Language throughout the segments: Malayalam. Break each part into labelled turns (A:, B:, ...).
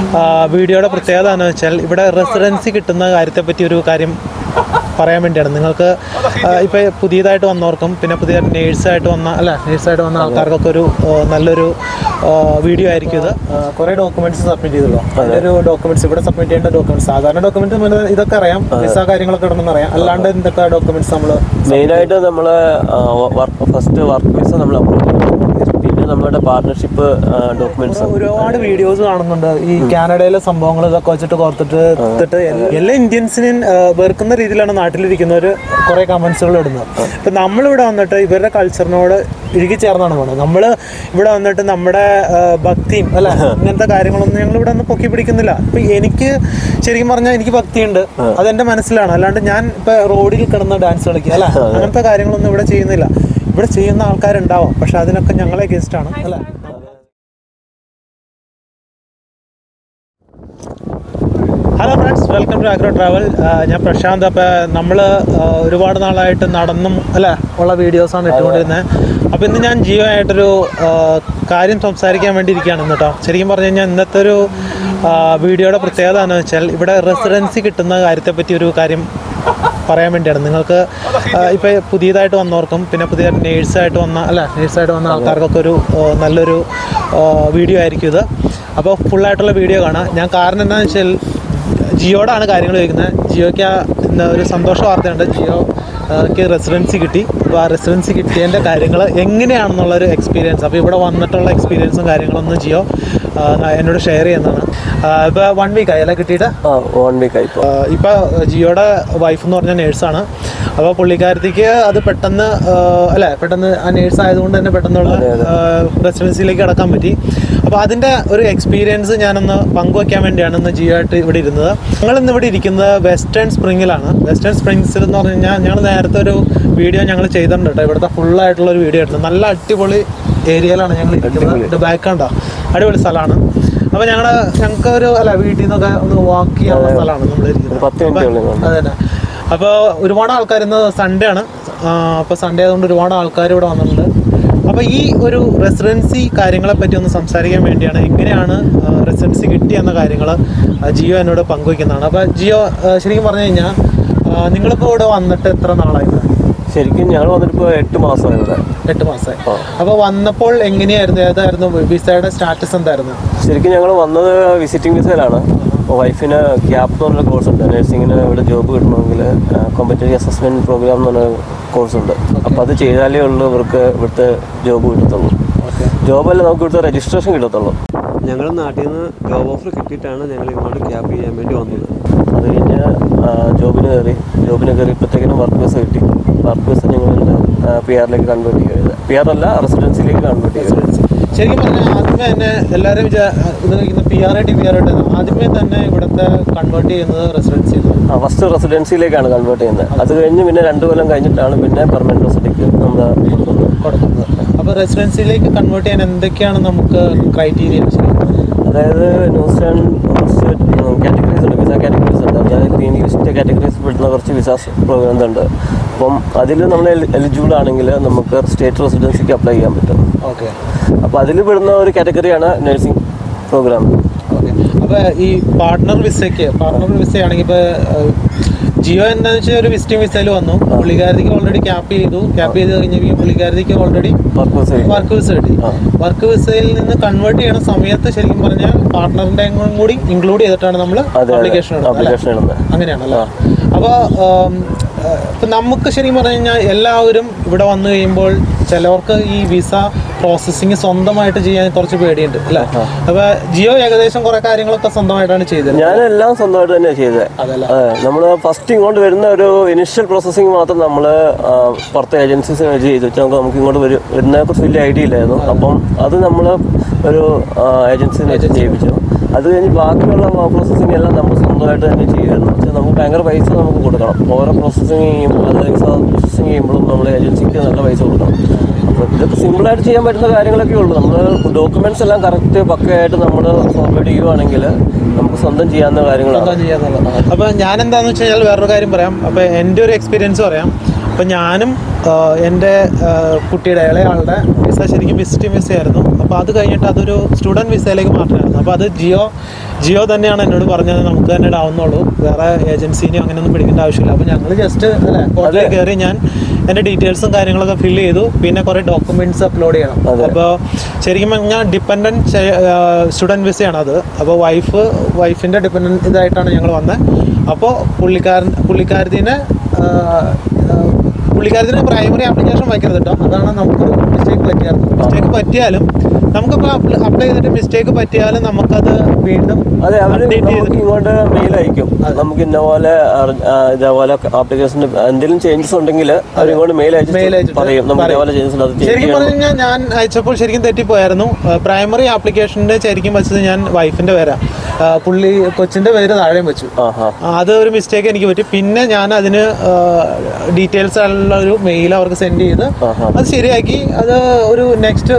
A: ആ, വീഡിയോയുടെ പ്രത്യേകത എന്ന് വെച്ചാൽ ഇവിടെ റെസിഡൻസി കിട്ടുന്ന കാര്യത്തെപ്പറ്റി ഒരു കാര്യം പറയാൻ വേണ്ടിയാണ് നിങ്ങൾക്ക് ഇപ്പോൾ പുതിയതായിട്ട് വന്നവർക്കും പിന്നെ പുതിയ നേഴ്സായിട്ട് വന്ന അല്ല നേഴ്സായിട്ട് വന്ന ആൾക്കാർക്കൊക്കെ ഒരു ആ, നല്ലൊരു ആ, വീഡിയോ ആയിരിക്കും ഇത് ആ, കുറേ ഡോക്യുമെന്റ്സ് സബ്മിറ്റ് ചെയ്തല്ലോ ഒരു ഡോക്യുമെന്റ്സ് ഇവിടെ സബ്മിറ്റ് ചെയ്യേണ്ട ഡോക്യുമെന്റ്സ് സാധാരണ ഡോക്യുമെന്റ് ഇതൊക്കെ അറിയാം വിസ കാര്യങ്ങളൊക്കെ ഇടണമെന്ന് അറിയാം അല്ലാണ്ട് എന്തൊക്കെ ഡോക്യുമെന്റ്സ് നമ്മൾ
B: മെയിനായിട്ട് നമ്മൾ വർക്ക് ഫസ്റ്റ് വർക്ക് വിസ നമ്മൾ അപ്ലോഡ് ചെയ്യും പിന്നെ നമ്മുടെ പാർട്ട്ണർഷിപ്പ് ഡോക്യുമെന്റ്സ്
A: ഒരുപാട് വീഡിയോസ് കാണുന്നുണ്ട് ഈ കാനഡയിലെ സംഭവങ്ങൾ ഇതൊക്കെ വെച്ചിട്ട് കോർത്തിട്ട് എടുത്തിട്ട് എല്ലാ ഇന്ത്യൻസിനും ആ, വെറുക്കുന്ന രീതിയിലാണ് നാട്ടിലിരിക്കുന്നവർ കുറെ കമന്റ്സുകൾ ഇടുന്നത് ഇപ്പൊ നമ്മളിവിടെ വന്നിട്ട് ഇവരുടെ കൾച്ചറിനോട് ഇഴുകി ചേർന്നാണ് പോകുന്നത് നമ്മൾ ഇവിടെ വന്നിട്ട് നമ്മുടെ ആ, ഭക്തിയും അല്ല ഇങ്ങനത്തെ കാര്യങ്ങളൊന്നും ഞങ്ങൾ ഇവിടെ ഒന്ന് പൊക്കി പിടിക്കുന്നില്ല ഇപ്പൊ എനിക്ക് ശരിക്കും പറഞ്ഞാൽ എനിക്ക് ഭക്തിയുണ്ട് അതെന്റെ മനസ്സിലാണ് അല്ലാണ്ട് ഞാൻ ഇപ്പൊ റോഡിൽ കിടന്ന് ഡാൻസ് കളിക്കുക അല്ല അങ്ങനത്തെ കാര്യങ്ങളൊന്നും ഇവിടെ ചെയ്യുന്നില്ല ഇവിടെ ചെയ്യുന്ന ആൾക്കാരുണ്ടാവും പക്ഷെ അതിനൊക്കെ ഞങ്ങളെ ഗസ്റ്റ് ആണ് അല്ലേ hello friends welcome to agro travel ഞാൻ പ്രശാന്ത് അപ്പോൾ നമ്മൾ ഒരുപാട് നാളായിട്ട് നടന്നും അല്ലേ ഉള്ള വീഡിയോസാണ് ഇട്ടുകൊണ്ടിരുന്നത് അപ്പോൾ ഇന്ന് ഞാൻ ജിയോ ആയിട്ടൊരു ആ, കാര്യം സംസാരിക്കാൻ വേണ്ടി ഇരിക്കുകയാണ് ഇന്ന് കേട്ടോ ശരിക്കും പറഞ്ഞു കഴിഞ്ഞാൽ ഇന്നത്തെ ഒരു ആ, വീഡിയോയുടെ പ്രത്യേകത എന്ന് വെച്ചാൽ ഇവിടെ റെസിഡൻസി കിട്ടുന്ന കാര്യത്തെപ്പറ്റി ഒരു കാര്യം പറയാൻ വേണ്ടിയാണ് നിങ്ങൾക്ക് ഇപ്പോൾ പുതിയതായിട്ട് വന്നവർക്കും പിന്നെ പുതിയ നേഴ്സായിട്ട് വന്ന അല്ല നേഴ്സായിട്ട് വന്ന ആൾക്കാർക്കൊക്കെ ഒരു ആ, നല്ലൊരു ആ, വീഡിയോ ആയിരിക്കും ഇത് അപ്പോൾ ഫുള്ളായിട്ടുള്ള വീഡിയോ കാണാം ഞാൻ കാരണം എന്താണെന്ന് വെച്ചാൽ ജിയോടാണ് കാര്യങ്ങൾ ചോദിക്കുന്നത് ജിയോയ്ക്ക് ആ ഇന്ന് ഒരു സന്തോഷ വാർത്തയുണ്ട് ജിയോക്ക് റെസിഡൻസി കിട്ടി അപ്പോൾ ആ റെസിഡൻസി കിട്ടിയതിൻ്റെ കാര്യങ്ങൾ എങ്ങനെയാണെന്നുള്ളൊരു എക്സ്പീരിയൻസ് അപ്പോൾ ഇവിടെ വന്നിട്ടുള്ള എക്സ്പീരിയൻസും കാര്യങ്ങളൊന്നും ജിയോ ആ, എന്നോട് ഷെയർ ചെയ്യുന്നതാണ് ഇപ്പോൾ വൺ വീക്ക് ആയി അല്ലേ കിട്ടിയിട്ട്
B: ആ വൺ വീക്ക് ആയിപ്പോൾ
A: ഇപ്പോൾ ജിയോയുടെ വൈഫ് എന്ന് പറഞ്ഞ നേഴ്സാണ് അപ്പോൾ പുള്ളിക്കാരത്തിക്ക് അത് പെട്ടെന്ന് ആ, അല്ല പെട്ടെന്ന് ആ നേഴ്സ് ആയതുകൊണ്ട് തന്നെ പെട്ടെന്നുള്ള റെസിഡൻസിയിലേക്ക് കടക്കാൻ പറ്റി അപ്പോൾ അതിൻ്റെ ഒരു എക്സ്പീരിയൻസ് ഞാനൊന്ന് പങ്കുവയ്ക്കാൻ വേണ്ടിയാണ് ഇന്ന് ജിയോ ആയിട്ട് ഇവിടെ ഇരുന്നത് ഞങ്ങൾ ഇന്ന് ഇവിടെ ഇരിക്കുന്നത് വെസ്റ്റേൺ സ്പ്രിങ്ങിലാണ് വെസ്റ്റേൺ സ്പ്രിങ്സിൽ എന്ന് പറഞ്ഞു കഴിഞ്ഞാൽ ഞങ്ങൾ നേരത്തെ ഒരു വീഡിയോ ഞങ്ങൾ ചെയ്തിട്ടുണ്ട് കേട്ടോ ഇവിടുത്തെ ഫുള്ളായിട്ടുള്ള ഒരു വീഡിയോ ആയിരുന്നു നല്ല അടിപൊളി ഏരിയയിലാണ് ഞങ്ങൾ ഇരിക്കുന്നത് ഇത് ബാക്ക് കണ്ടോ അടിപൊളി സ്ഥലമാണ് അപ്പോൾ ഞങ്ങൾ ഞങ്ങൾക്ക് ഒരു അല്ല വീട്ടിൽ നിന്നൊക്കെ ഒന്ന് വാക്ക് ചെയ്യാനുള്ള സ്ഥലമാണ് നമ്മൾ ഇരിക്കുന്നത്
B: പത്ത് മിനിറ്റ് ഉള്ളിൽ
A: അതെ തന്നെ അപ്പോൾ ഒരുപാട് ആൾക്കാർ ഇന്ന് സൺഡേ ആണ് അപ്പോൾ സൺഡേ ആയതുകൊണ്ട് ഒരുപാട് ആൾക്കാർ ഇവിടെ വന്നിട്ടുണ്ട് അപ്പോൾ ഈ ഒരു റെസിഡൻസി കാര്യങ്ങളെ പറ്റി ഒന്ന് സംസാരിക്കാൻ വേണ്ടിയാണ് എങ്ങനെയാണ് റെസിഡൻസി കിട്ടി എന്ന കാര്യങ്ങൾ ജിയോ എന്നോട് പങ്കുവയ്ക്കുന്നതാണ് അപ്പോൾ ജിയോ ആ, ശരിക്കും പറഞ്ഞു കഴിഞ്ഞാൽ നിങ്ങളിപ്പോൾ ഇവിടെ വന്നിട്ട് എത്ര നാളായിരുന്നു
B: ശരിക്കും ഞങ്ങൾ വന്നിട്ടിപ്പോൾ എട്ട് മാസമായി ഇവിടെ
A: എട്ട് മാസമായി
B: ആ.
A: അപ്പോൾ വന്നപ്പോൾ എങ്ങനെയായിരുന്നു ഏതായിരുന്നു വിസയുടെ സ്റ്റാറ്റസ് എന്തായിരുന്നു
B: ശരിക്കും ഞങ്ങൾ വന്നത് വിസിറ്റിംഗ് വിസയിലാണ് വൈഫിന് ക്യാപ് എന്ന് പറഞ്ഞ കോഴ്സ് ഉണ്ട് നഴ്സിങ്ങിന് ഇവിടെ ജോബ് കിട്ടണമെങ്കിൽ കോമ്പറ്റീവ് അസസ്മെൻറ്റ് പ്രോഗ്രാം എന്ന് പറഞ്ഞ കോഴ്സ് ഉണ്ട് അപ്പോൾ അത് ചെയ്താലേ ഉള്ളൂ ഇവർക്ക് ഇവിടുത്തെ ജോബ് കിട്ടത്തുള്ളൂ
A: ഓക്കെ
B: ജോബല്ല നമുക്ക് ഇവിടുത്തെ രജിസ്ട്രേഷൻ കിട്ടത്തുള്ളൂ
C: ഞങ്ങൾ നാട്ടിൽ നിന്ന് ജോബ് ഓഫർ കിട്ടിയിട്ടാണ് ഞങ്ങൾ ഇങ്ങോട്ട് ക്യാബ് ചെയ്യാൻ വേണ്ടി വന്നത്
B: അത് കഴിഞ്ഞ് ആ, ജോബിന് കയറി ജോബിന് കയറിയപ്പോഴത്തേക്കിനും വർക്ക് വിസ കിട്ടി വർക്ക് വിസ ഞങ്ങൾ പി ആറിലേക്ക് കൺവേർട്ട് ചെയ്തത് പി ആർ അല്ല റെസിഡൻസിലേക്ക് കൺവേർട്ട് ചെയ്തത്
A: ശരിക്കും പറഞ്ഞാൽ ആദ്യമേ തന്നെ എല്ലാവരും വിചാ ഇത് കഴിക്കുന്ന P R I T P R I T ആദ്യമേ തന്നെ ഇവിടുത്തെ കൺവേർട്ട് ചെയ്യുന്നത് റെസിഡൻസി
B: ആ ഫസ്റ്റ് റെസിഡൻസിയിലേക്കാണ് കൺവേർട്ട് ചെയ്യുന്നത് അത് കഴിഞ്ഞ് പിന്നെ രണ്ട് കൊല്ലം കഴിഞ്ഞിട്ടാണ് പിന്നെ പെർമനന്റ് റെസിഡിക്ക് നമ്മൾ കൊടുക്കുന്നത്
A: കൊടുക്കുന്നത് അപ്പോൾ റെസിഡൻസിയിലേക്ക് കൺവേർട്ട് ചെയ്യാൻ എന്തൊക്കെയാണ് നമുക്ക് ക്രൈറ്റീരിയ
B: അതായത് ന്യൂസിലാൻ കുറച്ച് കാറ്റഗറീസ് ഉണ്ട് വിസ കാറ്റഗറീസ് ഉണ്ട് അതായത് ഗ്രീൻ ലിസ്റ്റ് കാറ്റഗറീസ് പെടുന്ന കുറച്ച് വിസാസ് പ്രോഗ്രാംസ് ഉണ്ട് അപ്പം അതിൽ നമ്മൾ എലിജിബിൾ ആണെങ്കിൽ നമുക്ക് സ്റ്റേറ്റ് റെസിഡൻസിക്ക് അപ്ലൈ ചെയ്യാൻ പറ്റും
A: ഓക്കെ
B: അപ്പോൾ അതിൽ പെടുന്ന ഒരു കാറ്റഗറിയാണ് നഴ്സിംഗ് പ്രോഗ്രാം
A: ഓക്കെ അപ്പോൾ ഈ പാർട്ട്ണർ വിസയ്ക്ക് പാർട്ട്ണർ വിസയാണെങ്കിൽ ഇപ്പോൾ ജിയോ എന്താണെന്ന് വെച്ചാൽ ഒരു വിസിറ്റിംഗ് വിസയിൽ വന്നു പുള്ളിക്കാരത്തിക്ക് ഓൾറെഡി ക്യാപ്പ് ചെയ്തു ക്യാപ്പ് ചെയ്ത് കഴിഞ്ഞപ്പോൾ പുള്ളിക്കാരത്തിക്ക് already
B: work visa
A: work visa കിട്ടി
B: ആ.
A: വർക്ക് വിസയിൽ നിന്ന് കൺവേർട്ട് ചെയ്യണ സമയത്ത് ശരിക്കും പറഞ്ഞാൽ പാർട്ട്ണറിന്റെ കൂടി ഇൻക്ലൂഡ് ചെയ്തിട്ടാണ് നമ്മൾ
B: അതെ
A: അപ്ലിക്കേഷൻ
B: അപ്ലിക്കേഷൻ ഇടുന്നത്
A: അങ്ങനെയാണല്ലോ അപ്പോൾ ഇപ്പം നമുക്ക് ശരിക്കും പറഞ്ഞു കഴിഞ്ഞാൽ എല്ലാവരും ഇവിടെ വന്നു കഴിയുമ്പോൾ ചിലവർക്ക് ഈ വിസ പ്രോസസ്സിങ് സ്വന്തമായിട്ട് ചെയ്യാൻ കുറച്ച് പേടിയുണ്ട് അല്ലേ അപ്പോൾ ജിയോ ഏകദേശം കുറെ കാര്യങ്ങളൊക്കെ സ്വന്തമായിട്ടാണ് ചെയ്തത്
B: ഞാനെല്ലാം സ്വന്തമായിട്ട് തന്നെയാണ് ചെയ്തത്
A: അതല്ല
B: അതെ നമ്മൾ ഫസ്റ്റ് ഇങ്ങോട്ട് വരുന്ന ഒരു ഇനിഷ്യൽ പ്രോസസ്സിങ് മാത്രം നമ്മൾ പുറത്തെ ഏജൻസീസ് വഴി ചെയ്തു വെച്ചാൽ നമുക്ക് നമുക്ക് ഇങ്ങോട്ട് വരും വരുന്നതിനെ കുറിച്ച് വലിയ ഐഡിയ ഇല്ലായിരുന്നു അപ്പം അത് നമ്മൾ ഒരു ഏജൻസിനെ വെച്ച് ചെയ്യിപ്പിച്ചു അത് കഴിഞ്ഞ് ബാക്കിയുള്ള പ്രോസസ്സിങ് എല്ലാം നമ്മൾ സ്വന്തമായിട്ട് തന്നെ ചെയ്യുമായിരുന്നു വെച്ചാൽ നമുക്ക് ഭയങ്കര പൈസ നമുക്ക് കൊടുക്കണം ഓരോ പ്രോസസ്സിങ് ചെയ്യുമ്പോൾ അതായത് പ്രോസസ്സിങ് ചെയ്യുമ്പോഴും നമ്മൾ ഏജൻസിക്ക് നല്ല പൈസ കൊടുക്കണം അപ്പോൾ ഇതൊക്കെ സിമ്പിളായിട്ട് ചെയ്യാൻ പറ്റുന്ന കാര്യങ്ങളൊക്കെ ഉള്ളൂ നമ്മൾ ഡോക്യുമെന്റ്സ് എല്ലാം കറക്റ്റ് പക്കയായിട്ട് നമ്മൾ ഫോർവേഡ് ചെയ്യുവാണെങ്കിൽ നമുക്ക് സ്വന്തം ചെയ്യാവുന്ന കാര്യങ്ങളാണ്
A: സ്വന്തം ചെയ്യാന്നുള്ളത് അപ്പോൾ ഞാൻ എന്താണെന്ന് വെച്ച് കഴിഞ്ഞാൽ വേറൊരു കാര്യം പറയാം അപ്പോൾ എൻ്റെ ഒരു എക്സ്പീരിയൻസ് പറയാം അപ്പോൾ ഞാനും ആ, എൻ്റെ ആ, കുട്ടിയുടെ ഇളയാളുടെ വിസ ശരിക്കും വിസിറ്റിംഗ് വിസ ആയിരുന്നു അപ്പോൾ അത് കഴിഞ്ഞിട്ട് അതൊരു സ്റ്റുഡൻറ്റ് വിസയിലേക്ക് മാറ്റണമായിരുന്നു അപ്പോൾ അത് ജിയോ ജിയോ തന്നെയാണ് എന്നോട് പറഞ്ഞത് നമുക്ക് തന്നെ ഇടാവുന്നുള്ളൂ വേറെ ഏജൻസിനെയോ അങ്ങനെയൊന്നും പിടിക്കേണ്ട ആവശ്യമില്ല അപ്പോൾ ഞങ്ങൾ ജസ്റ്റ് അല്ലെ പോർട്ടലിൽ കയറി ഞാൻ എൻ്റെ ഡീറ്റെയിൽസും കാര്യങ്ങളൊക്കെ ഫില്ല് ചെയ്തു പിന്നെ കുറേ ഡോക്യുമെന്റ്സ് അപ്ലോഡ് ചെയ്യണം അപ്പോൾ ശരിക്കും പറഞ്ഞാൽ ഡിപ്പെൻഡൻറ്റ് സ്റ്റുഡൻറ്റ് വിസയാണ് അത് അപ്പോൾ വൈഫ് വൈഫിൻ്റെ ഡിപ്പെൻഡൻറ്റ് ഇതായിട്ടാണ് ഞങ്ങൾ വന്നത് അപ്പോൾ പുള്ളിക്കാരൻ പുള്ളിക്കാരത്തിനെ പുള്ളിക്കാരത്തിന് പ്രൈമറി ആപ്ലിക്കേഷൻ വയ്ക്കരുത് കേട്ടോ അതാണ് നമുക്കൊരു മിസ്റ്റേക്ക് പറ്റിയായിരുന്നു മിസ്റ്റേക്ക് പറ്റിയാലും നമുക്കിപ്പോൾ അപ്ലൈ ചെയ്തിട്ട് മിസ്റ്റേക്ക് പറ്റിയാലും നമുക്കത് വീണ്ടും
B: അതെ അവര്
A: update
B: നമുക്ക്
A: ചെയ്തിട്ട്
B: ഇങ്ങോട്ട് മെയിൽ അയക്കും നമുക്ക് ഇന്ന പോലെ അറി- ആ, ഇതേപോലെ ആപ്ലിക്കേഷൻ എന്തെങ്കിലും ചേഞ്ചസ് ഉണ്ടെങ്കിൽ അവർ ഇങ്ങോട്ട് മെയിൽ
A: Mail
B: അയച്ച്
A: അയച്ചിട്ട്
B: പറയും നമുക്ക്
A: പറയും.
B: ഇതേപോലെ ചേഞ്ചസ് ഉണ്ട് അത് change
A: ശരിക്കും
B: ചെയ്യണം.
A: പറഞ്ഞു കഴിഞ്ഞാൽ ഞാൻ അയച്ചപ്പോൾ ശരിക്കും തെറ്റിപ്പോയായിരുന്നു പ്രൈമറി ആപ്ലിക്കേഷൻ്റെ ശരിക്കും വെച്ചത് ഞാൻ വൈഫിൻ്റെ പേരാ ആ, പുള്ളി കൊച്ചിൻ്റെ പേര് താഴെയും വെച്ചു
B: ആഹാ
A: ആ, അത് ഒരു മിസ്റ്റേക്ക് എനിക്ക് പറ്റി പിന്നെ ഞാൻ അതിന് ഡീറ്റെയിൽസ് ഉള്ള ഒരു മെയിൽ അവർക്ക് സെൻഡ് ചെയ്ത്
B: ആഹാ.
A: അത് ശരിയാക്കി അത് ഒരു നെക്സ്റ്റ്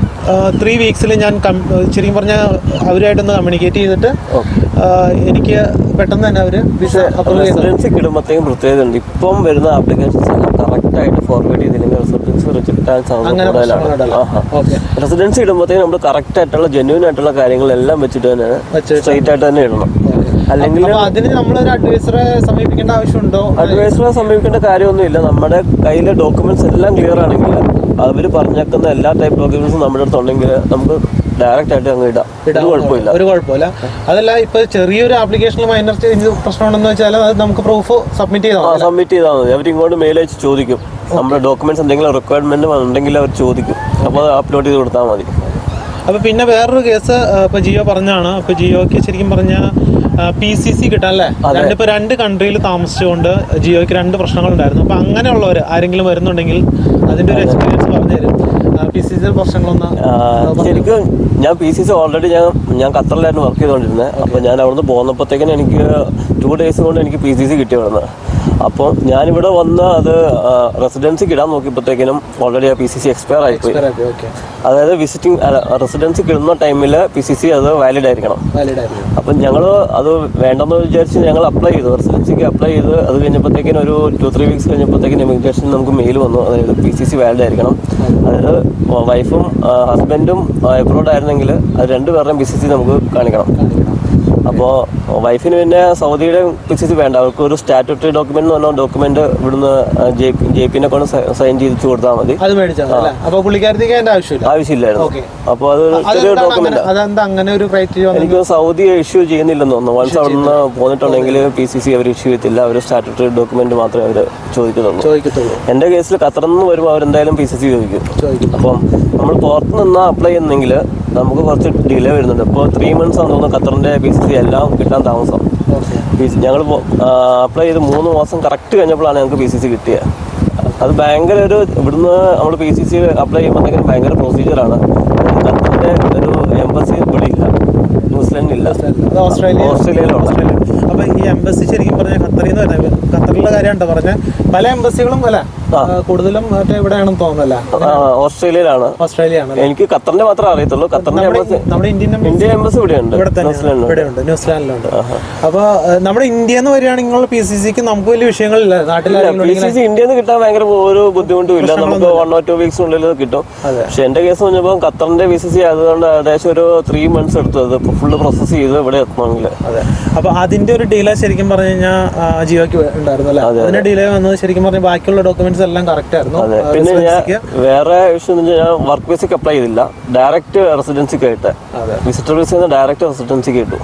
A: ത്രീ വീക്സിൽ ഞാൻ കം- ശരിക്കും പറഞ്ഞാൽ അവരുമായിട്ടൊന്ന് കമ്മ്യൂണിക്കേറ്റ് ചെയ്തിട്ട് ആ, എനിക്ക് പെട്ടെന്ന് തന്നെ അവർ വിസ അപ്രൂവ് ചെയ്തു
B: റെസിഡൻസി കിടുമ്പോഴത്തേക്കും പ്രത്യേകത ഉണ്ട് ഇപ്പം വരുന്ന ആപ്ലിക്കേഷൻസ് എല്ലാം കറക്റ്റ് ആയിട്ട് ഫോർവേഡ് ചെയ്തില്ലെങ്കിൽ റെസിഡൻസി റിജക്ട് ആകാൻ
A: അങ്ങനെ
B: സാധ്യത
A: പ്രശ്നങ്ങളുണ്ടല്ലോ
B: കൂടുതലാണ്
A: ഓക്കെ
B: റെസിഡൻസി ഇടുമ്പോഴത്തേക്കും നമ്മൾ കറക്റ്റ് ആയിട്ടുള്ള ജെന്യൂൻ ആയിട്ടുള്ള കാര്യങ്ങളെല്ലാം വെച്ചിട്ട് തന്നെ
A: വെച്ചിട്ട്
B: സ്ട്രൈറ്റ് ആയിട്ട് തന്നെ ഇടണം അല്ലെങ്കിൽ
A: അപ്പൊ അതിന് നമ്മളൊരു അഡ്വൈസറെ സമീപിക്കേണ്ട ആവശ്യമുണ്ടോ
B: അഡ്വൈസറെ സമീപിക്കേണ്ട കാര്യമൊന്നുമില്ല നമ്മുടെ കയ്യിലെ ഡോക്യുമെന്റ്സ് എല്ലാം ക്ലിയർ ആണെങ്കിൽ അവർ പറഞ്ഞേക്കുന്ന എല്ലാ ടൈപ്പ് ഡോക്യുമെന്റ്സും നമ്മുടെ അടുത്ത് ഉണ്ടെങ്കിൽ നമുക്ക് ഡയറക്റ്റ് ആയിട്ട് അങ്ങ് ഇടാം ഇത് കുഴപ്പമില്ല
A: ഒരു കുഴപ്പമില്ല അതല്ല ഇപ്പൊ ചെറിയൊരു ആപ്ലിക്കേഷനിൽ മൈനർ ചേഞ്ച് പ്രശ്നമുണ്ടെന്ന് വെച്ചാൽ അത് നമുക്ക് പ്രൂഫ് സബ്മിറ്റ് ചെയ്താൽ
B: ആ
A: മതി
B: സബ്മിറ്റ് ചെയ്താൽ മതി അവർ ഇങ്ങോട്ട് മെയിൽ അയച്ച് ചോദിക്കും നമ്മുടെ ഡോക്യുമെന്റ്സ് എന്തെങ്കിലും റിക്വയർമെന്റ് ഉണ്ടെങ്കിൽ അവർ ചോദിക്കും അപ്പോൾ അത് അപ്ലോഡ് ചെയ്ത് കൊടുത്താൽ മതി
A: അപ്പൊ പിന്നെ വേറൊരു കേസ് ഇപ്പൊ ജിയോ പറഞ്ഞാണ് അപ്പൊ ജിയോക്ക് ശരിക്കും പറഞ്ഞ പി സി സി കിട്ടാൻ അല്ലേ രണ്ട് ഇപ്പൊ രണ്ട് കൺട്രിയിൽ താമസിച്ചുകൊണ്ട് ജിയോക്ക് രണ്ട് പ്രശ്നങ്ങളുണ്ടായിരുന്നു അപ്പൊ അങ്ങനെയുള്ളവർ ആരെങ്കിലും വരുന്നുണ്ടെങ്കിൽ അതിന്റെ ഒരു എക്സ്പീരിയൻസ് പറഞ്ഞു തരും പി സി സി പ്രശ്നങ്ങളൊന്ന്
B: ആ, ശരിക്കും ഞാൻ പി സി സി ഓൾറെഡി ഞാൻ ഞാൻ ഖത്തറിലായിരുന്നു വർക്ക് ചെയ്തുകൊണ്ടിരുന്നത് അപ്പോൾ ഞാൻ അവിടുന്ന് പോന്നപ്പോഴത്തേക്കിനും എനിക്ക് ടു ഡേയ്സ് കൊണ്ട് എനിക്ക് പി സി സി കിട്ടി അവിടുന്ന് അപ്പോൾ ഞാനിവിടെ വന്ന് അത് റെസിഡൻസിക്ക് ഇടാൻ നോക്കിയപ്പോഴത്തേക്കിനും ഓൾറെഡി ആ പി സി സി എക്സ്പയർ ആയിപ്പോയി
A: ഓക്കെ
B: അതായത് വിസിറ്റിംഗ് റെസിഡൻസിക്ക് ഇടുന്ന ടൈമിൽ പി സി സി അത് വാലിഡ് ആയിരിക്കണം
A: വാലിഡ് ആയിരുന്നു
B: അപ്പം ഞങ്ങൾ അത് വേണ്ടെന്ന് വിചാരിച്ച് ഞങ്ങൾ അപ്ലൈ ചെയ്തു റെസിഡൻസിക്ക് അപ്ലൈ ചെയ്ത് അത് കഴിഞ്ഞപ്പോഴത്തേക്കിനും ഒരു ടു ത്രീ വീക്സ് കഴിഞ്ഞപ്പോഴത്തേക്കിനും ഇമിഗ്രേഷൻ നമുക്ക് മെയിൽ വന്നു അതായത് പി സി സി വാലിഡ് ആയിരിക്കണം അതായത് വൈഫും ഹസ്ബൻഡും എബ്രോഡ് ആയിരുന്നെങ്കിൽ അത് രണ്ടുപേരുടെയും പി സി സി നമുക്ക് കാണിക്കണം അപ്പോൾ വൈഫിന് പിന്നെ സൗദിയുടെ പി സി സി വേണ്ട അവർക്ക് ഒരു സ്റ്റാറ്റുട്ടറി ഡോക്യുമെന്റ് എന്ന് പറഞ്ഞ ഡോക്യുമെന്റ് ഇവിടുന്ന് ജെ ജെ പിനെ കൊണ്ട് സൈൻ ചെയ്തിട്ട് കൊടുത്താൽ മതി
A: അത് മേടിച്ചാൽ മതി അല്ലേ അപ്പൊ പുള്ളിക്കാരത്തേക്ക് അതിന്റെ ആവശ്യമില്ല
B: ആവശ്യമില്ലായിരുന്നു
A: Okay.
B: അപ്പോൾ അതൊരു ചെറിയ
A: അതെന്താണ്
B: ഡോക്യുമെന്റ്
A: അങ്ങനെ- അതെന്താ അങ്ങനെ ഒരു ക്രൈറ്റീരിയ
B: എനിക്ക് സൗദി ഇഷ്യൂ ചെയ്യുന്നില്ലെന്ന് തോന്നുന്നു വൺസ് അവിടുന്ന് പോന്നിട്ടുണ്ടെങ്കിൽ പി സി സി അവർ ഇഷ്യൂ ചെയ്യത്തില്ല അവർ സ്റ്റാറ്റുട്ടറി ഡോക്യുമെന്റ് മാത്രമേ അവർ ചോദിക്കുന്നുള്ളൂ
A: ചോദിക്കത്തുള്ളൂ
B: എൻ്റെ കേസിൽ ഖത്തറിൽ നിന്ന് വരുമ്പോൾ അവരെന്തായാലും പി സി സി ചോദിക്കും
A: ചോദിക്കും
B: അപ്പം നമ്മൾ പുറത്ത് നിന്ന് അപ്ലൈ ചെയ്യുന്നെങ്കിൽ നമുക്ക് കുറച്ച് ഡിലേ വരുന്നുണ്ട് ഇപ്പോൾ ത്രീ മന്ത്സ് ആണെന്ന് തോന്നുന്നു ഖത്തറിൻ്റെ പി സി സി എല്ലാം കിട്ടാൻ താമസം
A: ഓക്കെ
B: ഞങ്ങൾ അപ്ലൈ ചെയ്ത് മൂന്ന് മാസം കറക്റ്റ് കഴിഞ്ഞപ്പോഴാണ് ഞങ്ങൾക്ക് പി സി സി കിട്ടിയത് അത് ഭയങ്കര ഒരു ഇവിടുന്ന് നമ്മൾ പി സി സി അപ്ലൈ ചെയ്യുമ്പോഴത്തേക്കും ഭയങ്കര പ്രൊസീജിയറാണ് ഖത്തറിൻ്റെ ഒരു എംബസി ഇവിടെ ഇല്ല ന്യൂസിലൻഡില്ല
A: അത് ഓസ്ട്രേലിയ
B: ഓസ്ട്രേലിയയിലാണ്
A: ഓസ്ട്രേലിയ അപ്പൊ ഈ എംബസി ശരിക്കും പറഞ്ഞ ഖത്തറിൽ നിന്ന് വരുന്നത് ഖത്തറിലെ കാര്യമാണ് പറഞ്ഞ പല എംബസികളും അല്ല ആ, കൂടുതലും മറ്റേ ഇവിടെയാണെന്ന് തോന്നുന്നല്ല
B: ആ, ഓസ്ട്രേലിയയിലാണ്
A: ഓസ്ട്രേലിയ ആണ്
B: എനിക്ക് ഖത്തറിന്റെ മാത്രമേ അറിയത്തുള്ളൂ ഖത്തറിന്റെ എംബസി
A: നമ്മുടെ ഇന്ത്യൻ എംബസി
B: ഇന്ത്യ എംബസി ഇവിടെയുണ്ട്
A: ഇവിടെ തന്നെ
B: ന്യൂസിലൻഡിലുണ്ട്
A: ഇവിടെയുണ്ട് ന്യൂസിലാൻഡിലുണ്ട് അപ്പൊ ഏഹ്, നമ്മുടെ ഇന്ത്യയിൽ നിന്ന് വരികയാണെങ്കിൽ പി സി സിക്ക് നമുക്ക് വലിയ വിഷയങ്ങളില്ല നാട്ടിൽ ആരെങ്കിലും
B: പി സി സി ഇന്ത്യയിൽ നിന്ന് കിട്ടാൻ ഭയങ്കര ഒരു ബുദ്ധിമുട്ടും ഇല്ല നമുക്ക് വൺ ഓർ ടു വീക്സിനുള്ളിൽ കിട്ടും
A: അതെ.
B: പക്ഷെ എന്റെ കേസ് പറഞ്ഞപ്പോൾ ഖത്തറിന്റെ പി സി സി ആയതുകൊണ്ട് ഏകദേശം ഒരു ത്രീ മന്ത്സ് എടുത്തത് ഫുള്ള് പ്രോസസ് ചെയ്ത് ഇവിടെ എത്തണമെങ്കിൽ
A: അതെ അപ്പൊ അതിന്റെ ഒരു ഡിലേ ശരിക്കും പറഞ്ഞു കഴിഞ്ഞാൽ ജിയോക്ക് ഉണ്ടായിരുന്നു അല്ലേ അതിന്റെ ഡിലേ വന്നത് ശരിക്കും പറഞ്ഞാൽ ബാക്കിയുള്ള ഡോക്യുമെന്റ്സ് എല്ലാം കറക്റ്റ് ആയിരുന്നു
B: അതെ
A: ആ,
B: പിന്നെ ഞാൻ
A: residency-ക്ക്.
B: വേറെ വിഷയം എന്ന് വെച്ചാൽ ഞാൻ വർക്ക് വിസയ്ക്ക് അപ്ലൈ ചെയ്തില്ല ഡയറക്റ്റ് റെസിഡൻസിക്ക് ആയിട്ട്
A: അതെ.
B: വിസിറ്റർ വിസ ഡയറക്റ്റ് റെസിഡൻസിക്ക് കിട്ടും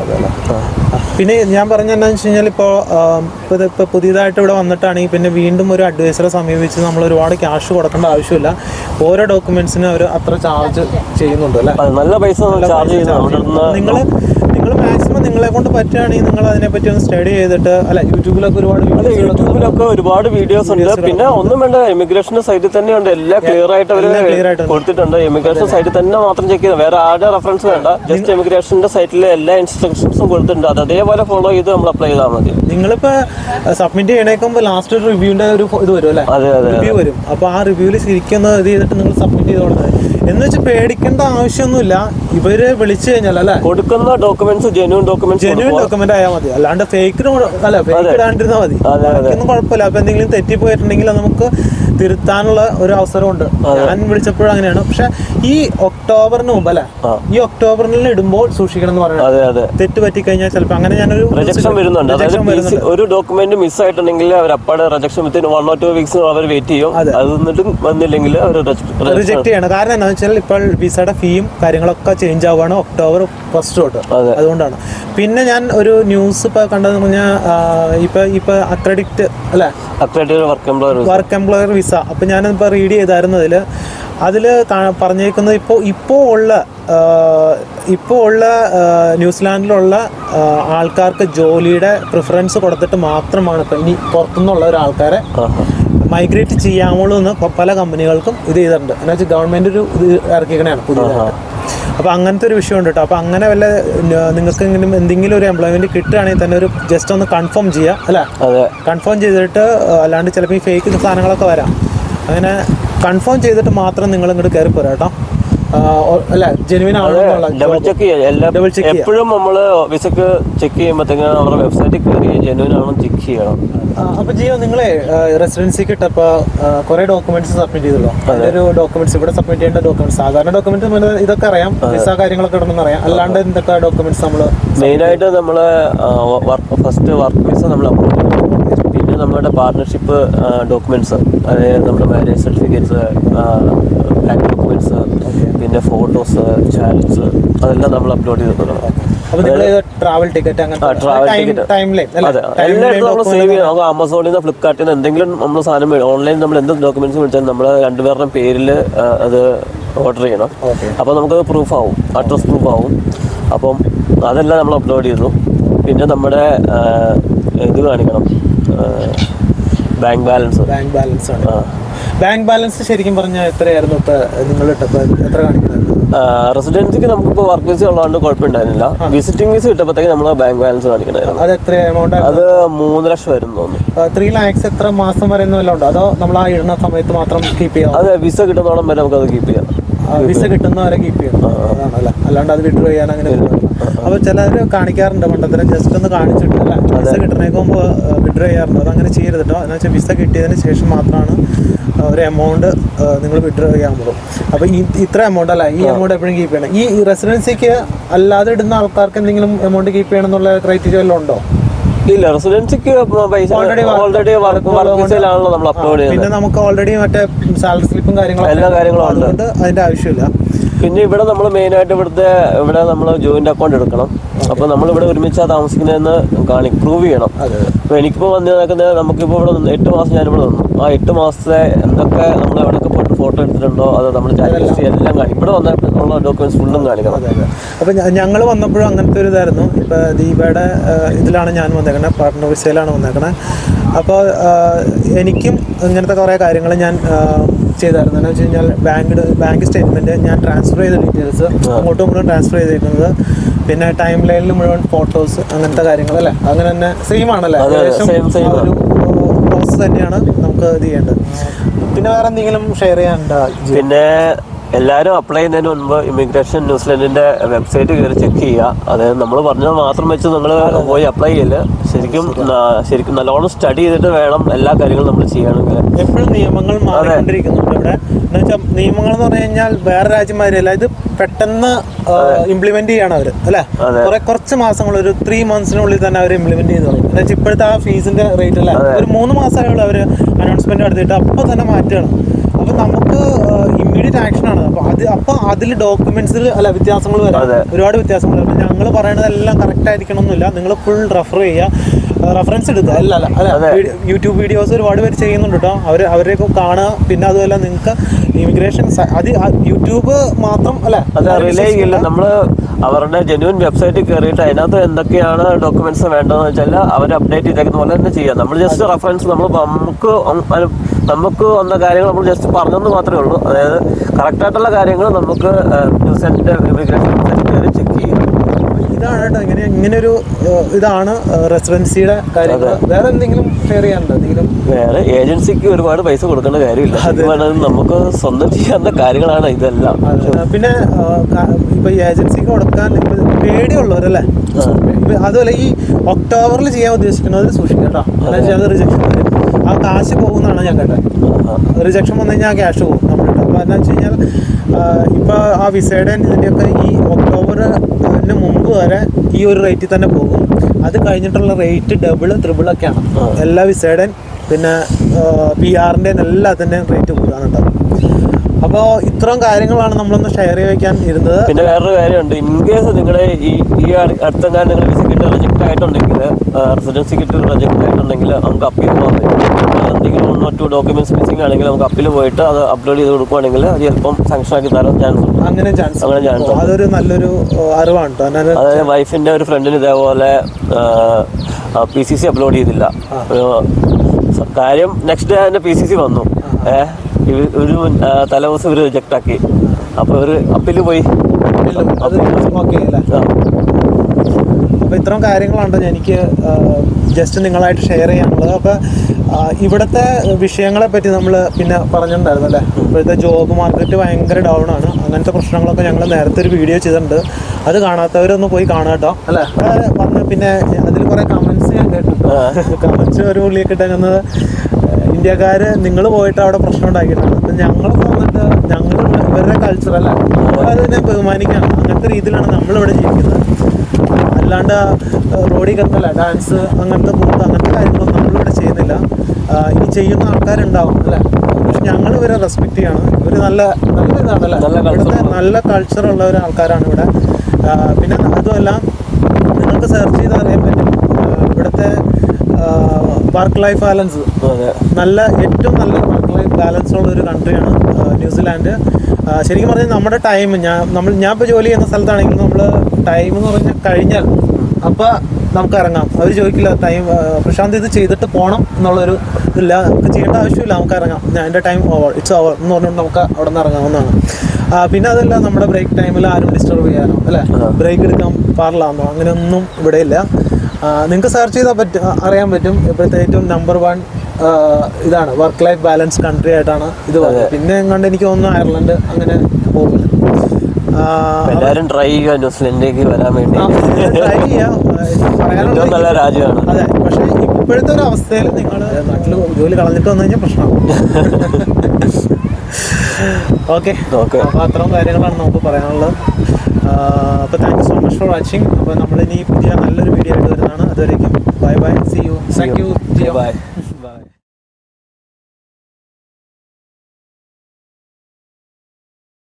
A: പിന്നെ ഞാൻ പറഞ്ഞ എന്താണെന്ന് വെച്ച് കഴിഞ്ഞാൽ ഇപ്പോൾ ഇപ്പോൾ പുതിയതായിട്ട് ഇവിടെ വന്നിട്ടാണെങ്കിൽ പിന്നെ വീണ്ടും ഒരു അഡ്വൈസറെ സമീപിച്ച് നമ്മൾ ഒരുപാട് ക്യാഷ് കൊടുക്കേണ്ട ആവശ്യമില്ല ഓരോ ഡോക്യുമെന്റ്സിനും അവർ അത്ര ചാർജ് ചെയ്യുന്നുണ്ട് അല്ലേ
B: അത് നല്ല പൈസ ചാർജ് ചെയ്യുന്നത് നമ്മുടെ അടുത്ത്
A: നിങ്ങൾ നിങ്ങൾ മാക്സിമം നിങ്ങളെ കൊണ്ട് പറ്റുകയാണെങ്കിൽ നിങ്ങൾ അതിനെപ്പറ്റി ഒന്ന് സ്റ്റഡി ചെയ്തിട്ട് അല്ല യൂട്യൂബിലൊക്കെ ഒരുപാട്
B: അതെ
A: videos
B: യൂട്യൂബിലൊക്കെ ഒരുപാട് വീഡിയോസ് ഉണ്ട് പിന്നെ ഒന്നും വേണ്ട ഇമിഗ്രേഷന്റെ സൈറ്റിൽ തന്നെയുണ്ട് എല്ലാം ക്ലിയർ ആയിട്ട് അവര്
A: clear ആയിട്ട്
B: കൊടുത്തിട്ടുണ്ട് ഇമിഗ്രേഷൻ സൈറ്റിൽ തന്നെ മാത്രം ചെക്ക് ചെയ്ത് വേറെ ആരുടെ റെഫറൻസ് വേണ്ട ജസ്റ്റ് ഇമിഗ്രേഷന്റെ സൈറ്റിലെ എല്ലാ ഇൻസ്ട്രക്ഷൻസും കൊടുത്തിട്ടുണ്ട് അത് അതേപോലെ ഫോളോ ചെയ്ത് നമ്മൾ അപ്ലൈ ചെയ്താൽ മതി
A: നിങ്ങളിപ്പോ സബ്മിറ്റ് ചെയ്യണേക്ക് മുമ്പ് ലാസ്റ്റ് റിവ്യൂവിന്റെ ഒരു ഇത് വരും അല്ലേ
B: അതെ അതെ
A: റിവ്യൂ വരും അപ്പൊ ആ റിവ്യൂവിൽ ശരിക്കും ഒന്ന് ഇത് ചെയ്തിട്ട് നിങ്ങൾ സബ്മിറ്റ് ചെയ്തോളാം എന്ന് വെച്ച് പേടിക്കേണ്ട ആവശ്യമൊന്നുമില്ല ഇവര് വിളിച്ചു കഴിഞ്ഞാൽ അല്ലെ
B: കൊടുക്കുന്ന documents genuine documents
A: genuine document ആയാൽ മതി അല്ലാണ്ട് ഫേക്കിന് അല്ല ഫേക്ക് ഇടാണ്ടിരുന്നാൽ മതി
B: അതെ, അതെ.
A: ഒന്നും കുഴപ്പമില്ല അപ്പൊ എന്തെങ്കിലും തെറ്റിപ്പോയിട്ടുണ്ടെങ്കിൽ അത് നമുക്ക് തിരുത്താനുള്ള ഒരു അവസരമുണ്ട് ഞാൻ വിളിച്ചപ്പോഴും അങ്ങനെയാണ് പക്ഷെ ഈ ഒക്ടോബറിന് മുമ്പ് അല്ലെ
B: ആ.
A: ഈ ഒക്ടോബറിൽ ഇടുമ്പോൾ സൂക്ഷിക്കണം എന്ന് പറയുന്നത്
B: അതെ അതെ
A: തെറ്റ് പറ്റിക്കഴിഞ്ഞാൽ ചിലപ്പോൾ അങ്ങനെ ഞാനൊരു
B: റിജക്ഷൻ വരുന്നുണ്ട് അതായത്
A: rejection
B: PC ഒരു ഡോക്യുമെന്റ് മിസ് ആയിട്ടുണ്ടെങ്കിൽ അവർ അപ്പാടെ rejection within one or two weeks അവർ വെയിറ്റ് ചെയ്യും
A: അതെ.
B: അത് എന്നിട്ടും വന്നില്ലെങ്കിൽ അവർ
A: റിജക്ട് ചെയ്യണം കാരണം എന്താണെന്ന് വെച്ചാൽ ഇപ്പോൾ വിസയുടെ ഫീയും കാര്യങ്ങളൊക്കെ ചേഞ്ച് ആവുകയാണ് ഒക്ടോബർ ഫസ്റ്റ് തൊട്ട്
B: അതെ.
A: അതുകൊണ്ടാണ് പിന്നെ ഞാൻ ഒരു ന്യൂസ് ഇപ്പൊ കണ്ടതെന്ന് പറഞ്ഞാൽ ഇപ്പൊ ഇപ്പൊ അക്രഡിറ്റ് അല്ലെ
B: accredited work employer
A: work employer visa അപ്പൊ ഞാനിപ്പോൾ റീഡ് ചെയ്തായിരുന്നു അതിൽ അതിൽ പറഞ്ഞേക്കുന്നത് ഇപ്പോൾ ഇപ്പോൾ ഉള്ള ഇപ്പോൾ ഉള്ള ആ, ന്യൂസിലാൻഡിലുള്ള ആ, ആൾക്കാർക്ക് ജോലിയുടെ പ്രിഫറൻസ് കൊടുത്തിട്ട് മാത്രമാണ് ഇപ്പം ഇനി പുറത്തുനിന്നുള്ള ഒരാൾക്കാരെ മൈഗ്രേറ്റ് ചെയ്യാമുള്ളൂ എന്ന് പ- പല കമ്പനികൾക്കും ഇത് ചെയ്തിട്ടുണ്ട് എന്ന് വെച്ചാൽ ഗവൺമെന്റ് ഒരു ഇത് ഇറക്കിക്കണയാണ് പുതിയതായിട്ട് അപ്പൊ അങ്ങനത്തെ ഒരു വിഷയം ഉണ്ട് കേട്ടോ അപ്പൊ അങ്ങനെ വല്ല ന- നിങ്ങൾക്ക് എങ്കിലും എന്തെങ്കിലും ഒരു എംപ്ലോയ്മെന്റ് കിട്ടുകയാണെങ്കിൽ തന്നെ ഒരു ജസ്റ്റ് ഒന്ന് കൺഫേം ചെയ്യുക അല്ലേ
B: അതെ
A: കൺഫേം ചെയ്തിട്ട് ആ, അല്ലാണ്ട് ചിലപ്പോൾ ഈ ഫേക്ക് സാധനങ്ങളൊക്കെ വരാം അങ്ങനെ കൺഫേം ചെയ്തിട്ട് മാത്രം നിങ്ങൾ ഇങ്ങോട്ട് കയറി പോരാ കേട്ടോ ആ, ഒ- അല്ല ജെനുവിൻ ആണെന്നുള്ള
B: ഡബിൾ ചെക്ക് ചെയ്യാം എല്ലാം
A: Double check ചെയ്യാം.
B: എപ്പോഴും നമ്മൾ വിസക്ക് ചെക്ക് ചെയ്യുമ്പോഴത്തേക്കും അവരുടെ വെബ്സൈറ്റിൽ കയറി ജെന്യൂൻ ആണെന്ന് ചെക്ക് ചെയ്യണം
A: അപ്പൊ ജിയോ നിങ്ങളെ റെസിഡൻസിക്ക് ഇട്ടപ്പോ കുറെ ഡോക്യുമെന്റ്സ് സബ്മിറ്റ് ചെയ്തല്ലോ അതിലൊരു ഡോക്യുമെന്റ്സ് ഇവിടെ സബ്മിറ്റ് ചെയ്യേണ്ട ഡോക്യുമെന്റ്സ് സാധാരണ ഡോക്യുമെന്റ്സ് ഇതൊക്കെ അറിയാം വിസ കാര്യങ്ങളൊക്കെ ഇടണമെന്ന് അറിയാം അല്ലാണ്ട് എന്തൊക്കെ ഡോക്യുമെന്റ്സ് നമ്മൾ
B: മെയിനായിട്ട് നമ്മൾ വർക്ക് ഫസ്റ്റ് വർക്ക് വിസ നമ്മൾ അപ്ലോഡ് ചെയ്യണം പിന്നെ നമ്മുടെ പാർട്ട്ണർഷിപ്പ് ഡോക്യുമെന്റ്സ് അതായത് നമ്മുടെ മാരേജ് സർട്ടിഫിക്കറ്റ്സ് ബാങ്ക് ഡോക്യുമെന്റ്സ് പിന്നെ ഫോട്ടോസ് ചാറ്റ്സ് അതെല്ലാം നമ്മൾ അപ്ലോഡ് ചെയ്ത് കൊടുക്കണം
A: അപ്പൊ നിങ്ങൾ ട്രാവൽ ടിക്കറ്റ്
B: ആ
A: അങ്ങനെ
B: ട്രാവൽ ടിക്കറ്റ്
A: ടൈം ലൈൻ
B: അതെ എല്ലായിടത്തും നമ്മൾ സേവ് ചെയ്യണം നമുക്ക് ആമസോണിൽ നിന്ന് ഫ്ലിപ്കാർട്ടിൽ നിന്ന് എന്തെങ്കിലും നമ്മൾ സാധനം മേടിക്കും ഓൺലൈൻ നമ്മൾ എന്ത് ഡോക്യുമെന്റ്സ് മേടിച്ചാൽ നമ്മൾ രണ്ടുപേരുടെയും പേരിൽ അത് ഓർഡർ ചെയ്യണം
A: ഓക്കെ
B: അപ്പോൾ നമുക്കത് പ്രൂഫ് ആവും അഡ്രസ് പ്രൂഫ് ആവും അപ്പം അതെല്ലാം നമ്മൾ അപ്ലോഡ് ചെയ്തു പിന്നെ നമ്മുടെ ആ, ഇത് കാണിക്കണം ബാങ്ക് ബാലൻസ്
A: ബാങ്ക് ബാലൻസ് ആണ് ബാങ്ക് ബാലൻസ് ശരിക്കും പറഞ്ഞാൽ എത്രയായിരുന്നു ഇപ്പൊ നിങ്ങൾ ഇട്ടപ്പോ എത്ര കാണിക്കുന്നത്
B: റെസിഡൻസിക്ക് നമുക്കിപ്പോൾ വർക്ക് വിസ ഉള്ളതുകൊണ്ട് കുഴപ്പമുണ്ടായിരുന്നില്ല വിസിറ്റിംഗ് വിസ കിട്ടപ്പോഴത്തേക്ക് നമ്മൾ ബാങ്ക് ബാലൻസ് കാണിക്കണമായിരുന്നു
A: അത് എത്ര എമൗണ്ട്
B: അത് മൂന്ന് ലക്ഷം വരും എന്ന് തോന്നുന്നു
A: ത്രീ ലാക്സ് എത്ര മാസം വരെ വല്ലതും ഉണ്ടോ അതോ നമ്മൾ ആ ഇടുന്ന സമയത്ത് മാത്രം കീപ്പ് ചെയ്യാം
B: അത് വിസ കിട്ടുന്നോളം വരെ നമുക്കത് കീപ്പ് ചെയ്യാം
A: വിസ കിട്ടുന്നവരെ കീപ്പ് ചെയ്യണം അതാണല്ലേ അല്ലാണ്ട് അത് വിഡ്രോ ചെയ്യാൻ അങ്ങനെ അപ്പൊ ചിലർ കാണിക്കാറുണ്ട് മണ്ടത്തരം ജസ്റ്റ് ഒന്ന് കാണിച്ചിട്ട് അല്ല വിസ കിട്ടണേക്ക് മുമ്പ് വിഡ്രോ ചെയ്യാറുണ്ട് അത് അങ്ങനെ ചെയ്യരുത് കേട്ടോ എന്ന് വെച്ചാൽ വിസ കിട്ടിയതിന് ശേഷം മാത്രമാണ് ആ, ഒരു എമൗണ്ട് നിങ്ങൾ വിഡ്രോ ചെയ്യാൻ പോകും അപ്പൊ ഈ ഇത്ര എമൗണ്ട് അല്ല ഈ എമൗണ്ട് എപ്പോഴും കീപ്പ് ചെയ്യണം ഈ റെസിഡൻസിക്ക് അല്ലാതെ ഇടുന്ന ആൾക്കാർക്ക് എന്തെങ്കിലും എമൗണ്ട് കീപ്പ് ചെയ്യണം എന്നുള്ള ക്രൈറ്റീരിയ വല്ലതും ഉണ്ടോ
B: ഇല്ല റെസിഡൻസിക്ക് പൈസ
A: Already work-
B: already work work വിസയിലാണല്ലോ നമ്മൾ അപ്ലോഡ് ചെയ്യുന്നത്
A: പിന്നെ നമുക്ക് ഓൾറെഡി മറ്റേ സാലറി സ്ലിപ്പും കാര്യങ്ങളും
B: എല്ലാ കാര്യങ്ങളും ഉണ്ട്
A: അതുകൊണ്ട് അതിന്റെ ആവശ്യമില്ല
B: പിന്നെ ഇവിടെ നമ്മൾ മെയിനായിട്ട് ഇവിടുത്തെ ഇവിടെ നമ്മൾ ജോയിന്റ് അക്കൗണ്ട് എടുക്കണം അപ്പോൾ നമ്മൾ ഇവിടെ ഒരുമിച്ചാ താമസിക്കുന്നതെന്ന് കാണി പ്രൂവ് ചെയ്യണം
A: അതെ
B: അപ്പോൾ എനിക്കിപ്പോൾ വന്ന് നിൽക്കുന്നത് നമുക്കിപ്പോൾ ഇവിടെ നിന്ന് എട്ട് മാസം ഞാനിവിടെ നിന്നു ആ എട്ട് മാസത്തെ എന്തൊക്കെ നമ്മൾ എവിടെയൊക്കെ പോയിട്ട് ഫോട്ടോ എടുത്തിട്ടുണ്ടോ അത് നമ്മൾ ചാറ്റ് ഹിസ്റ്ററി എല്ലാം കാണിക്കും ഇവിടെ വന്നിട്ടുള്ള ഡോക്യുമെന്റ്സ് ഫുള്ളും കാണിക്കണം
A: അതെ അതെ അപ്പൊ ഞങ്ങൾ വന്നപ്പോഴും അങ്ങനത്തെ ഒരു ഇതായിരുന്നു ഇപ്പൊ ദീപയുടെ ആ, ഇതിലാണ് ഞാൻ വന്നേക്കണേ പാർട്ട്ണർ വിസയിലാണ് വന്നേക്കണേ അപ്പോൾ എനിക്കും ഇങ്ങനത്തെ കുറേ കാര്യങ്ങൾ ഞാൻ ആ, ചെയ്തായിരുന്നു എന്ന് വെച്ച് കഴിഞ്ഞാൽ ബാങ്ക് ബാങ്ക് സ്റ്റേറ്റ്മെന്റ് ഞാൻ ട്രാൻസ്ഫർ ചെയ്ത ഡീറ്റെയിൽസ് അങ്ങോട്ടും ഇങ്ങോട്ടും ട്രാൻസ്ഫർ ചെയ്തേക്കുന്നത് പിന്നെ ടൈം ലൈനിൽ മുഴുവൻ ഫോട്ടോസ് അങ്ങനത്തെ കാര്യങ്ങൾ അല്ലേ അങ്ങനെ തന്നെ സെയിം ആണല്ലേ
B: അതെ,
A: ഏകദേശം
B: same, same
A: ആ ഒരു പ്രോസസ് തന്നെയാണ് നമുക്ക് ഇത് ചെയ്യേണ്ടത് പിന്നെ വേറെ എന്തെങ്കിലും ഷെയർ ചെയ്യാനുണ്ടോ ജി?
B: പിന്നെ എല്ലാവരും അപ്ലൈ ചെയ്യുന്നതിന് മുൻപ് ഇമിഗ്രേഷൻ ന്യൂസിലൻഡിന്റെ വെബ്സൈറ്റ് കയറി ചെക്ക് ചെയ്യുക അതായത് നമ്മൾ പറഞ്ഞത് മാത്രം വെച്ച് നിങ്ങൾ പോയി അപ്ലൈ ചെയ്യില്ല ശരിക്കും ന- ശരിക്കും നല്ലോണം സ്റ്റഡി ചെയ്തിട്ട് വേണം എല്ലാ കാര്യങ്ങളും നമ്മൾ ചെയ്യണമെങ്കിൽ
A: എപ്പോഴും നിയമങ്ങൾ മാറിക്കൊണ്ടിരിക്കുന്നുണ്ട് ഇവിടെ എന്ന് വെച്ചാൽ നിയമങ്ങൾ എന്ന് പറഞ്ഞു കഴിഞ്ഞാൽ വേറെ രാജ്യമാരല്ല ഇത് പെട്ടെന്ന് ഇംപ്ലിമെന്റ് ചെയ്യണം അവര് അല്ലെ
B: അതെ.
A: കുറെ കുറച്ച് മാസങ്ങൾ ഒരു ത്രീ മന്ത്സിനുള്ളിൽ തന്നെ അവർ ഇംപ്ലിമെന്റ് ചെയ്ത് തുടങ്ങും എന്ന് വെച്ചാൽ ഇപ്പോഴത്തെ ആ ഫീസിന്റെ റേറ്റ് അല്ല ഒരു മൂന്ന് മാസമായുള്ള അവര് അനൗൺസ്മെന്റ് നടത്തിയിട്ട് അപ്പൊ തന്നെ മാറ്റുകയാണ് അപ്പൊ നമുക്ക് ഇമ്മീഡിയറ്റ് ആക്ഷൻ ആണ് അപ്പൊ അത് അപ്പൊ അതിൽ ഡോക്യുമെന്റ്സിൽ അല്ല വ്യത്യാസങ്ങൾ വരാം
B: അതെ.
A: ഒരുപാട് വ്യത്യാസങ്ങൾ വരും ഞങ്ങൾ പറയണതെല്ലാം കറക്റ്റ് ആയിരിക്കണമെന്നില്ല നിങ്ങൾ ഫുൾ റെഫർ ചെയ്യുക റെഫറൻസ് എടുക്കുക അല്ല അല്ല അല്ല
B: അതെ.
A: വീഡിയോ- യൂട്യൂബ് വീഡിയോസ് ഒരുപാട് പേര് ചെയ്യുന്നുണ്ട് കേട്ടോ അവർ അവരെയൊക്കെ കാണുക പിന്നെ അതുമല്ല നിങ്ങൾക്ക് ഇമിഗ്രേഷൻ അത് ആ യൂട്യൂബ് മാത്രം അല്ലെ
B: അത് റിലേ ചെയ്യില്ല നമ്മൾ അവരുടെ ജെന്യൂൻ വെബ്സൈറ്റിൽ കയറിയിട്ട് അതിനകത്ത് എന്തൊക്കെയാണ് ഡോക്യുമെന്റ്സ് വേണ്ടതെന്ന് വെച്ചാൽ അവർ അപ്ഡേറ്റ് ചെയ്തേക്കുന്ന പോലെ തന്നെ ചെയ്യാം നമ്മൾ ജസ്റ്റ് റെഫറൻസ് നമ്മൾ നമുക്ക് അം- അല്ല, നമുക്ക് വന്ന കാര്യങ്ങൾ നമ്മൾ ജസ്റ്റ് പറഞ്ഞെന്ന് മാത്രമേ ഉള്ളൂ അതായത് കറക്റ്റ് ആയിട്ടുള്ള കാര്യങ്ങൾ നമുക്ക് ന്യൂസിന്റെ ഇമിഗ്രേഷൻ വെബ്സൈറ്റിൽ കയറി ചെക്ക് ചെയ്യാം
A: ഇത് ഇതാണ് കേട്ടോ ഇങ്ങനെ ഇങ്ങനെ ഒരു ഇതാണ് റെസിഡൻസിയുടെ കാര്യങ്ങൾ വേറെ എന്തെങ്കിലും ഷെയർ ചെയ്യാനുണ്ടോ എന്തെങ്കിലും
B: വേറെ ഏജൻസിക്ക് ഒരുപാട് പൈസ കൊടുക്കേണ്ട കാര്യമില്ല ശരിക്കും പറഞ്ഞാൽ നമുക്ക് സ്വന്തം ചെയ്യാവുന്ന കാര്യങ്ങളാണ് ഇതെല്ലാം
A: ആ, പിന്നെ ആ, ക- ഇപ്പൊ ഈ ഏജൻസിക്ക് കൊടുക്കാൻ ഇപ്പൊ പേടിയുള്ളവരല്ലേ ഇപ്പൊ അതുപോലെ ഈ ഒക്ടോബറിൽ ചെയ്യാൻ ഉദ്ദേശിക്കുന്നതിൽ സൂക്ഷിക്കാം കേട്ടോ എന്താ വെച്ചാൽ അത് റിജക്ഷൻ വരും ആ കാശ് പോകുന്നതാണ് ഞാൻ കേട്ടത് റിജക്ഷൻ വന്നു കഴിഞ്ഞാൽ ആ ക്യാഷ് പോകും നമ്മുടെ അപ്പോൾ എന്താ വെച്ച് കഴിഞ്ഞാൽ ഇപ്പോൾ ആ വിസയുടെ ഇതിൻ്റെയൊക്കെ ഈ ഒക്ടോബറിന് മുമ്പ് വരെ ഈ ഒരു റേറ്റിൽ തന്നെ പോകും അത് കഴിഞ്ഞിട്ടുള്ള റേറ്റ് ഡബിൾ ത്രിബിൾ ഒക്കെയാണ് എല്ലാ വിസയുടെയും പിന്നെ പി ആറിൻ്റെയും എല്ലാത്തിൻ്റെയും റേറ്റ് കൂടാനുണ്ടാവും അപ്പോൾ ഇത്രയും കാര്യങ്ങളാണ് നമ്മളൊന്ന് ഷെയർ ചെയ്ത് വയ്ക്കാൻ ഇരുന്നത്
B: പിന്നെ വേറൊരു കാര്യമുണ്ട് ഇൻ കേസ് നിങ്ങളുടെ ഈ ഈ അടു- അടുത്തെങ്ങാനും നിങ്ങൾ വിസ കിട്ടി റിജക്ട് ആയിട്ടുണ്ടെങ്കിൽ റെസിഡൻസി കിട്ടി റിജക്ട് ആയിട്ടുണ്ടെങ്കിൽ നമുക്ക് അപ്പീൽ പോകാൻ പറ്റും എന്തെങ്കിലും one or two documents missing ആണെങ്കിൽ നമുക്ക് അപ്പീൽ പോയിട്ട് അത് അപ്ലോഡ് ചെയ്ത് കൊടുക്കുവാണെങ്കിൽ അത് ചിലപ്പം സാങ്ഷൻ ആക്കി തരാൻ ചാൻസ് ഉണ്ട്
A: അങ്ങനെ ചാൻസ്
B: അങ്ങനെ chance ഉണ്ട്.
A: അതൊരു നല്ലൊരു ആ, അറിവാണ് കേട്ടോ അതായത്
B: അതായത് വൈഫിന്റെ ഒരു ഫ്രണ്ടിന് ഇതേപോലെ പി സി സി അപ്ലോഡ് ചെയ്തില്ല ഒരു സ- കാര്യം നെക്സ്റ്റ് ഡേ തന്നെ പി സി സി വന്നു ഏഹ് ഇവ- ഒരു ആ, തലേദിവസം ഇവർ റിജക്ട് ആക്കി അപ്പോൾ ഇവർ അപ്പീൽ പോയി
A: അത് ഓക്കെ അല്ലേ
B: ആ.
A: അപ്പോൾ ഇത്രയും കാര്യങ്ങളാണ് എനിക്ക് ജസ്റ്റ് നിങ്ങളായിട്ട് ഷെയർ ചെയ്യാനുള്ളത് അപ്പോൾ ഇവിടുത്തെ വിഷയങ്ങളെ പറ്റി നമ്മൾ പിന്നെ പറഞ്ഞിട്ടുണ്ടായിരുന്നു അല്ലേ ഇപ്പോഴത്തെ ജോബ് മാർക്കറ്റ് ഭയങ്കര ഡൗൺ ആണ് അങ്ങനത്തെ പ്രശ്നങ്ങളൊക്കെ ഞങ്ങൾ നേരത്തെ ഒരു വീഡിയോ ചെയ്തിട്ടുണ്ട് അത് കാണാത്തവരൊന്ന് പോയി കാണാം കേട്ടോ അല്ലേ അവിടെ വന്ന് പിന്നെ അതിൽ കുറേ കമൻസ് ഞാൻ കേട്ടു കമൻസ് ഒരു പുള്ളിയൊക്കെ ഇട്ടേക്കുന്നത് ഇന്ത്യക്കാർ നിങ്ങൾ പോയിട്ട് അവിടെ പ്രശ്നം ഉണ്ടാക്കിയിട്ടാണ് അപ്പം ഞങ്ങൾ വന്നിട്ട് ഞങ്ങൾ ഇവരുടെ കൾച്ചർ അല്ല അതിനെ ബഹുമാനിക്കണം അങ്ങനത്തെ രീതിയിലാണ് നമ്മളിവിടെ ജീവിക്കുന്നത് അല്ലാണ്ട് റോഡിൽ കിടന്നല്ല ഡാൻസ് അങ്ങനത്തെ കൂത്ത് അങ്ങനത്തെ കാര്യങ്ങളൊന്നും നമ്മളിവിടെ ചെയ്യുന്നില്ല ആ, ഇനി ചെയ്യുന്ന ആൾക്കാരുണ്ടാവും അല്ലേ പക്ഷെ ഞങ്ങൾ ഇവരെ റെസ്പെക്ട് ചെയ്യണം ഇവർ നല്ല നല്ല ഇതാണല്ലേ
B: നല്ല culture
A: ഇവിടുത്തെ നല്ല കൾച്ചർ ഉള്ള ഒരു ആൾക്കാരാണ് ഇവിടെ ആ, പിന്നെ അതുമല്ല നിങ്ങൾക്ക് സെർച്ച് ചെയ്ത് അറിയാൻ പറ്റും ആ, ഇവിടുത്തെ വർക്ക് ലൈഫ് ബാലൻസ്
B: അതെ
A: നല്ല ഏറ്റവും നല്ല വർക്ക് ലൈഫ് ബാലൻസ് ഉള്ള ഒരു കൺട്രിയാണ് ന്യൂസിലാൻഡ് ആ, ശരിക്കും പറഞ്ഞാൽ നമ്മുടെ ടൈം ഞാൻ നമ്മൾ ഞാൻ ഇപ്പോൾ ജോലി ചെയ്യുന്ന സ്ഥലത്താണെങ്കിൽ നമ്മൾ ടൈം എന്ന് പറഞ്ഞാൽ കഴിഞ്ഞാൽ അപ്പോൾ നമുക്ക് ഇറങ്ങാം അവർ ചോദിക്കില്ല ടൈം പ്രശാന്ത് ഇത് ചെയ്തിട്ട് പോകണം എന്നുള്ളൊരു ഇതില്ല നമുക്ക് ചെയ്യേണ്ട ആവശ്യമില്ല നമുക്ക് ഇറങ്ങാം ഞാൻ എൻ്റെ ടൈം ഓവർ ഇറ്റ്സ് ഓവർ എന്ന് പറഞ്ഞുകൊണ്ട് നമുക്ക് അവിടെ നിന്ന് ഇറങ്ങാവുന്നതാണ് ആ, പിന്നെ അതല്ല നമ്മുടെ ബ്രേക്ക് ടൈമിൽ ആരും ഡിസ്റ്റർബ് ചെയ്യാനോ അല്ലേ ബ്രേക്ക് എടുക്കാൻ പാടില്ലാന്നോ അങ്ങനെയൊന്നും ഇവിടെ ഇല്ല നിങ്ങൾക്ക് സെർച്ച് ചെയ്താൽ പറ്റും അറിയാൻ പറ്റും ഇപ്പോഴത്തെ ഏറ്റവും നമ്പർ വൺ ഇതാണ് വർക്ക് ലൈഫ് ബാലൻസ് കൺട്രി ആയിട്ടാണ് ഇത് പറയുന്നത് പിന്നെ എങ്ങാണ്ട് എനിക്ക് തോന്നുന്നു അയർലൻഡ് അങ്ങനെ പോകില്ല ആ,
B: എല്ലാവരും ട്രൈ ചെയ്യുക ന്യൂസിലൻഡിലേക്ക് വരാൻ വേണ്ടി
A: ആ, try ചെയ്യാം. ആ, എനിക്ക് പറയാനുള്ളത്
B: ഏറ്റവും നല്ല രാജ്യമാണ്
A: അതെ പക്ഷേ ഇപ്പോഴത്തെ ഒരു അവസ്ഥയിൽ നിങ്ങൾ നാട്ടിൽ ജോലി കളഞ്ഞിട്ട് വന്നു കഴിഞ്ഞാൽ പ്രശ്നമാകും ഓക്കെ
B: Okay.
A: അപ്പോൾ അത്രയും കാര്യങ്ങളാണ് നമുക്ക് പറയാനുള്ളത് അപ്പോൾ thank you so much for watching അപ്പോൾ നമ്മളിനി പുതിയ നല്ലൊരു വീഡിയോ ആയിട്ട് വരുന്നതാണ് അതുവരേക്കും bye bye see you thank you Jio
B: by